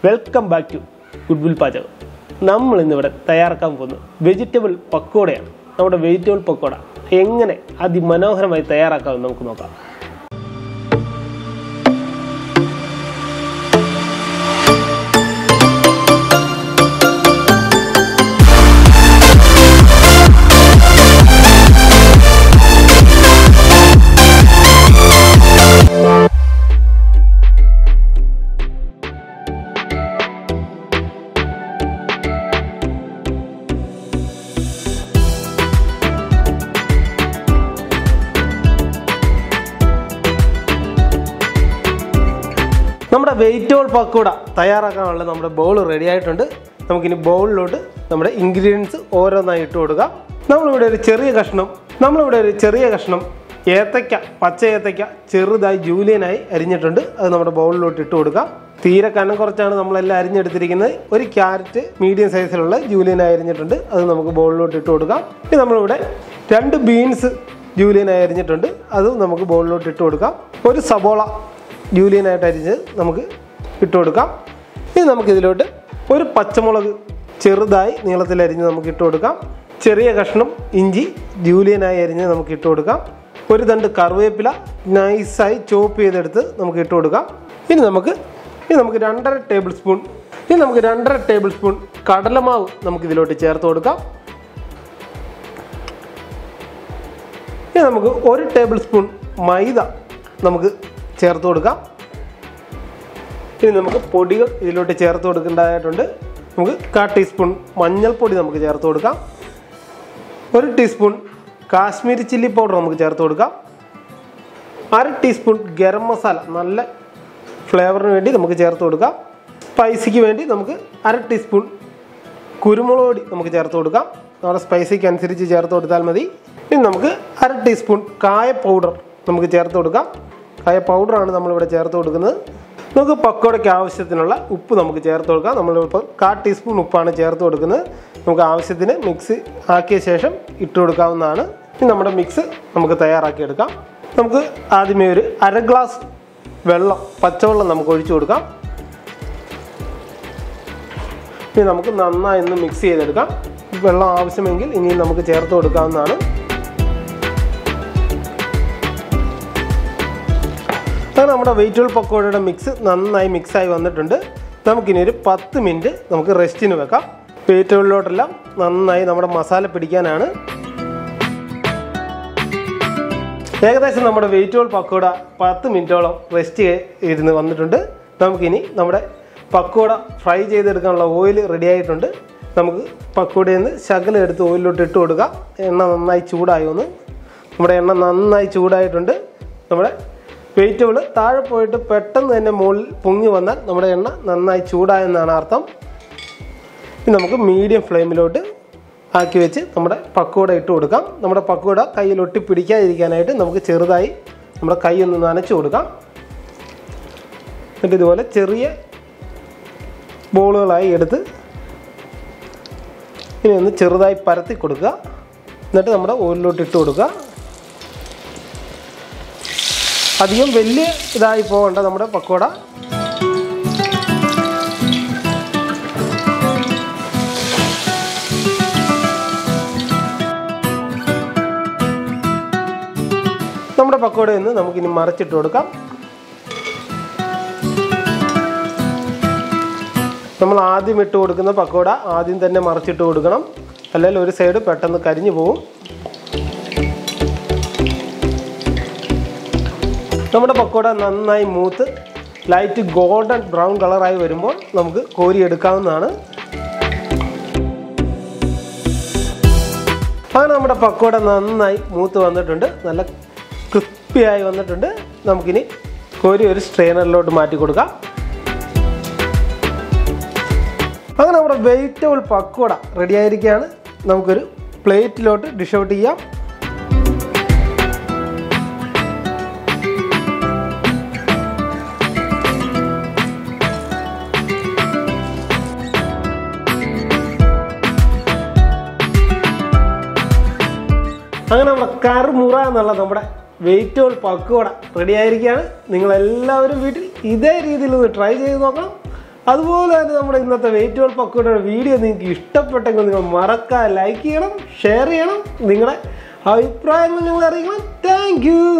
welcome back to goodwill പാചകം നമ്മൾ ഇന്നിവിടെ തയ്യാറാക്കാൻ പോകുന്നത് വെജിറ്റബിൾ പക്കോടയാണ് നമ്മുടെ വെജിറ്റബിൾ പക്കോട എങ്ങനെ അതിമനോഹരമായി തയ്യാറാക്കാമെന്ന് നമുക്ക് നോക്കാം നമ്മുടെ വെജിറ്റബിൾ പക്കോട തയ്യാറാക്കാനുള്ള നമ്മുടെ ബൗൾ റെഡി ആയിട്ടുണ്ട് നമുക്കിനി ബൗളിലോട്ട് നമ്മുടെ ഇൻഗ്രീഡിയൻസ് ഓരോന്നായി ഇട്ട് കൊടുക്കാം നമ്മളിവിടെ ഒരു ചെറിയ കഷ്ണം നമ്മളിവിടെ ഒരു ചെറിയ കഷ്ണം ഏത്തയ്ക്ക പച്ച ഏത്തയ്ക്ക ചെറുതായി ജൂലിയനായി അരിഞ്ഞിട്ടുണ്ട് അത് നമ്മുടെ ബൗളിലോട്ട് ഇട്ട് കൊടുക്കാം തീരെ കനം കുറച്ചാണ് നമ്മളെല്ലാം അരിഞ്ഞെടുത്തിരിക്കുന്നത് ഒരു ക്യാരറ്റ് മീഡിയം സൈസിലുള്ള ജൂലിയനായി അരിഞ്ഞിട്ടുണ്ട് അത് നമുക്ക് ബൗളിലോട്ട് ഇട്ട് കൊടുക്കാം ഇനി നമ്മളിവിടെ രണ്ട് ബീൻസ് ജൂലിയനായി അരിഞ്ഞിട്ടുണ്ട് അത് നമുക്ക് ബൗളിലോട്ട് ഇട്ട് കൊടുക്കാം ഒരു സബോള ജൂലിയനായിട്ട് അരിഞ്ഞ് നമുക്ക് ഇട്ട് കൊടുക്കാം ഇനി നമുക്കിതിലോട്ട് ഒരു പച്ചമുളക് ചെറുതായി നീളത്തിൽ അരിഞ്ഞ് നമുക്ക് ഇട്ട് കൊടുക്കാം ചെറിയ കഷ്ണം ഇഞ്ചി ജൂലിയനായി അരിഞ്ഞ് നമുക്ക് ഇട്ട് കൊടുക്കാം ഒരു തണ്ട് കറിവേപ്പില നൈസായി ചോപ്പ് ചെയ്തെടുത്ത് നമുക്ക് ഇട്ട് കൊടുക്കാം ഇനി നമുക്ക് ഇനി നമുക്ക് രണ്ടര ടേബിൾ സ്പൂൺ ഇനി നമുക്ക് രണ്ടര ടേബിൾ സ്പൂൺ കടലമാവ് നമുക്ക് ഇതിലോട്ട് ചേർത്ത് കൊടുക്കാം ഇനി നമുക്ക് ഒരു ടേബിൾ സ്പൂൺ മൈദ നമുക്ക് ചേർത്ത് കൊടുക്കാം ഇനി നമുക്ക് പൊടികൾ ഇതിലോട്ട് ചേർത്ത് കൊടുക്കേണ്ടതായിട്ടുണ്ട് നമുക്ക് കാ ടീസ്പൂൺ മഞ്ഞൾപ്പൊടി നമുക്ക് ചേർത്ത് കൊടുക്കാം ഒരു ടീസ്പൂൺ കാശ്മീരി ചില്ലി പൗഡർ നമുക്ക് ചേർത്ത് കൊടുക്കാം അര ടീസ്പൂൺ ഗരം മസാല നല്ല ഫ്ലേവറിന് വേണ്ടി നമുക്ക് ചേർത്ത് കൊടുക്കാം സ്പൈസിക്ക് വേണ്ടി നമുക്ക് അര ടീസ്പൂൺ കുരുമുളക് പൊടി നമുക്ക് ചേർത്ത് കൊടുക്കാം നമ്മുടെ സ്പൈസിക്ക് അനുസരിച്ച് ചേർത്ത് കൊടുത്താൽ മതി ഇനി നമുക്ക് അര ടീസ്പൂൺ കായ പൗഡർ നമുക്ക് ചേർത്ത് കൊടുക്കാം കായ പൗഡറാണ് നമ്മളിവിടെ ചേർത്ത് കൊടുക്കുന്നത് നമുക്ക് പക്കോടയ്ക്ക് ആവശ്യത്തിനുള്ള ഉപ്പ് നമുക്ക് ചേർത്ത് കൊടുക്കാം നമ്മളിപ്പോൾ കാ ടീസ്പൂൺ ഉപ്പാണ് ചേർത്ത് കൊടുക്കുന്നത് നമുക്ക് ആവശ്യത്തിന് മിക്സ് ആക്കിയ ശേഷം ഇട്ട് കൊടുക്കാവുന്നതാണ് ഇനി നമ്മുടെ മിക്സ് നമുക്ക് തയ്യാറാക്കിയെടുക്കാം നമുക്ക് ആദ്യമേ ഒരു അര ഗ്ലാസ് വെള്ളം പച്ചവെള്ളം നമുക്ക് ഒഴിച്ചു കൊടുക്കാം ഇനി നമുക്ക് നന്നായി ഒന്ന് മിക്സ് ചെയ്തെടുക്കാം വെള്ളം ആവശ്യമെങ്കിൽ ഇനി നമുക്ക് ചേർത്ത് കൊടുക്കാവുന്നതാണ് അങ്ങനെ നമ്മുടെ വെജിറ്റബിൾ പക്കോടയുടെ മിക്സ് നന്നായി മിക്സായി വന്നിട്ടുണ്ട് നമുക്കിനി ഒരു പത്ത് മിനിറ്റ് നമുക്ക് റെസ്റ്റിന് വെക്കാം വെജിറ്റബിളിലോട്ടെല്ലാം നന്നായി നമ്മുടെ മസാല പിടിക്കാനാണ് ഏകദേശം നമ്മുടെ വെജിറ്റബിൾ പക്കോട പത്ത് മിനിറ്റോളം റെസ്റ്റ് ഇരുന്ന് വന്നിട്ടുണ്ട് നമുക്കിനി നമ്മുടെ പക്കോട ഫ്രൈ ചെയ്തെടുക്കാനുള്ള ഓയിൽ റെഡി ആയിട്ടുണ്ട് നമുക്ക് പക്കോടയിൽ നിന്ന് ശകലം എടുത്ത് ഓയിലിലോട്ട് ഇട്ട് കൊടുക്കാം എണ്ണ നന്നായി ചൂടായി ഒന്ന് നമ്മുടെ എണ്ണ നന്നായി ചൂടായിട്ടുണ്ട് നമ്മുടെ വെജിറ്റബിൾ താഴെ പോയിട്ട് പെട്ടെന്ന് തന്നെ മുകളിൽ പൊങ്ങി വന്നാൽ നമ്മുടെ എണ്ണ നന്നായി ചൂടായെന്നാണ് അർത്ഥം ഇനി നമുക്ക് മീഡിയം ഫ്ലെയിമിലോട്ട് ആക്കി വെച്ച് നമ്മുടെ പക്കോട ഇട്ട് കൊടുക്കാം നമ്മുടെ പക്കോട കയ്യിൽ ഒട്ടി പിടിക്കാതിരിക്കാനായിട്ട് നമുക്ക് ചെറുതായി നമ്മുടെ കൈ ഒന്ന് നനച്ച് കൊടുക്കാം എന്നിട്ട് ഇതുപോലെ ചെറിയ ബോളുകളായി എടുത്ത് ഇനി ഒന്ന് ചെറുതായി പരത്തി കൊടുക്കുക എന്നിട്ട് നമ്മുടെ ഓയിലിലോട്ട് ഇട്ട് കൊടുക്കുക അധികം വലിയ ഇതായി പോകണ്ട നമ്മുടെ പക്കോട നമ്മുടെ പക്കോടയിൽ നിന്ന് നമുക്കിനി മറിച്ചിട്ട് കൊടുക്കാം നമ്മൾ ആദ്യം ഇട്ട് കൊടുക്കുന്ന പക്കോട ആദ്യം തന്നെ മറിച്ചിട്ട് കൊടുക്കണം അല്ലെങ്കിൽ ഒരു സൈഡ് പെട്ടെന്ന് കരിഞ്ഞു പോകും നമ്മുടെ പക്കോട നന്നായി മൂത്ത് ലൈറ്റ് ഗോൾഡൻ ബ്രൗൺ കളറായി വരുമ്പോൾ നമുക്ക് കോരി എടുക്കാവുന്നതാണ് അങ്ങനെ നമ്മുടെ പക്കോട നന്നായി മൂത്ത് വന്നിട്ടുണ്ട് നല്ല ക്രിസ്പിയായി വന്നിട്ടുണ്ട് നമുക്കിനി കോരി ഒരു സ്ട്രെയിനറിലോട്ട് മാറ്റി കൊടുക്കാം അങ്ങനെ നമ്മുടെ വെജിറ്റബിൾ പക്കോട റെഡി ആയിരിക്കുകയാണ് നമുക്കൊരു പ്ലേറ്റിലോട്ട് ഡിഷ് ഔട്ട് ചെയ്യാം അങ്ങനെ നമ്മുടെ കറുമുറ എന്നുള്ള നമ്മുടെ വെജിറ്റബിൾ പക്കോട റെഡി ആയിരിക്കുകയാണ് നിങ്ങൾ എല്ലാവരും വീട്ടിൽ ഇതേ രീതിയിൽ ഒന്ന് ട്രൈ ചെയ്ത് നോക്കണം അതുപോലെ തന്നെ നമ്മുടെ ഇന്നത്തെ വെയിറ്റുകൾ പക്കോയുടെ വീഡിയോ നിങ്ങൾക്ക് ഇഷ്ടപ്പെട്ടെങ്കിൽ നിങ്ങൾ മറക്കാൻ ലൈക്ക് ചെയ്യണം ഷെയർ ചെയ്യണം നിങ്ങളുടെ അഭിപ്രായങ്ങൾ നിങ്ങൾ അറിയിക്കണം താങ്ക് യു